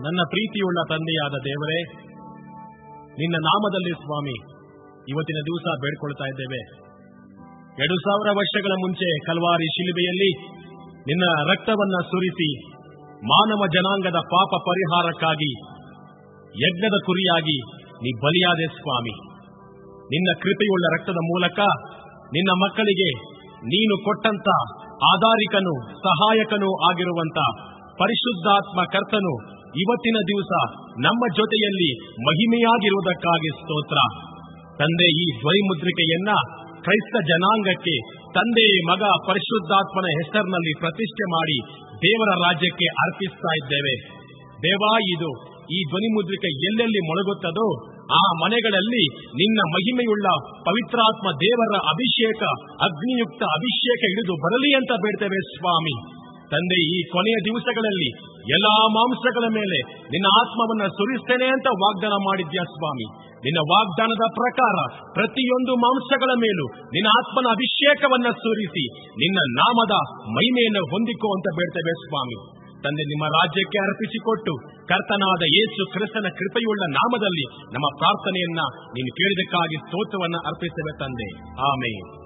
ನನ್ನ ಪ್ರೀತಿಯುಳ್ಳ ತಂದೆಯಾದ ದೇವರೇ ನಿನ್ನ ನಾಮದಲ್ಲಿ ಸ್ವಾಮಿ ಇವತ್ತಿನ ದಿವಸ ಬೇಡ್ಕೊಳ್ತಾ ಇದ್ದೇವೆ ಎರಡು ಸಾವಿರ ವರ್ಷಗಳ ಮುಂಚೆ ಕಲ್ವಾರಿ ಶಿಲುಬೆಯಲ್ಲಿ ನಿನ್ನ ರಕ್ತವನ್ನ ಸುರಿಸಿ ಮಾನವ ಜನಾಂಗದ ಪಾಪ ಪರಿಹಾರಕ್ಕಾಗಿ ಯಜ್ಞದ ಕುರಿಯಾಗಿ ನೀ ಬಲಿಯಾದೆ ಸ್ವಾಮಿ ನಿನ್ನ ಕೃಪೆಯುಳ್ಳ ರಕ್ತದ ಮೂಲಕ ನಿನ್ನ ಮಕ್ಕಳಿಗೆ ನೀನು ಕೊಟ್ಟಂತ ಆಧಾರಿಕನು ಸಹಾಯಕನೂ ಆಗಿರುವಂತ ಪರಿಶುದ್ಧಾತ್ಮ ಕರ್ತನು ಇವತ್ತಿನ ದಿವಸ ನಮ್ಮ ಜೊತೆಯಲ್ಲಿ ಮಹಿಮೆಯಾಗಿರುವುದಕ್ಕಾಗಿ ಸ್ತೋತ್ರ ತಂದೆ ಈ ದ್ವೈಮುದ್ರಿಕೆಯನ್ನ ಕ್ರೈಸ್ತ ಜನಾಂಗಕ್ಕೆ ತಂದೆ ಮಗ ಪರಿಶುದ್ಧಾತ್ಮನ ಹೆಸರಿನಲ್ಲಿ ಪ್ರತಿಷ್ಠೆ ಮಾಡಿ ದೇವರ ರಾಜ್ಯಕ್ಕೆ ಅರ್ಪಿಸ್ತಾ ಇದ್ದೇವೆ ದೇವಾ ಇದು ಈ ಧ್ವನಿಮುದ್ರಿಕೆ ಎಲ್ಲೆಲ್ಲಿ ಮೊಳಗುತ್ತದೋ ಆ ಮನೆಗಳಲ್ಲಿ ನಿನ್ನ ಮಹಿಮೆಯುಳ್ಳ ಪವಿತ್ರಾತ್ಮ ದೇವರ ಅಭಿಷೇಕ ಅಗ್ನಿಯುಕ್ತ ಅಭಿಷೇಕ ಹಿಡಿದು ಬರಲಿ ಅಂತ ಬೇಡ್ತೇವೆ ಸ್ವಾಮಿ ತಂದೆ ಈ ಕೊನೆಯ ದಿವಸಗಳಲ್ಲಿ ಎಲ್ಲಾ ಮಾಂಸಗಳ ಮೇಲೆ ನಿನ್ನ ಆತ್ಮವನ್ನ ಸುರಿಸ್ತೇನೆ ಅಂತ ವಾಗ್ದಾನ ಮಾಡಿದ್ಯಾ ಸ್ವಾಮಿ ನಿನ್ನ ವಾಗ್ದಾನದ ಪ್ರಕಾರ ಪ್ರತಿಯೊಂದು ಮಾಂಸಗಳ ಮೇಲೂ ನಿನ್ನ ಆತ್ಮನ ಅಭಿಷೇಕವನ್ನ ಸುರಿಸಿ ನಿನ್ನ ನಾಮದ ಮಹಿಮೆಯನ್ನು ಹೊಂದಿಕೋ ಅಂತ ಬೇಡ್ತೇವೆ ಸ್ವಾಮಿ ತಂದೆ ನಿಮ್ಮ ರಾಜ್ಯಕ್ಕೆ ಅರ್ಪಿಸಿಕೊಟ್ಟು ಕರ್ತನಾದ ಯೇಸು ಕ್ರಿಸ್ತನ ಕೃಪೆಯುಳ್ಳ ನಾಮದಲ್ಲಿ ನಮ್ಮ ಪ್ರಾರ್ಥನೆಯನ್ನ ನೀನು ಕೇಳಿದಕ್ಕಾಗಿ ಸ್ತೋತ್ರವನ್ನ ಅರ್ಪಿಸುವೆ ತಂದೆ ಆಮೇಲೆ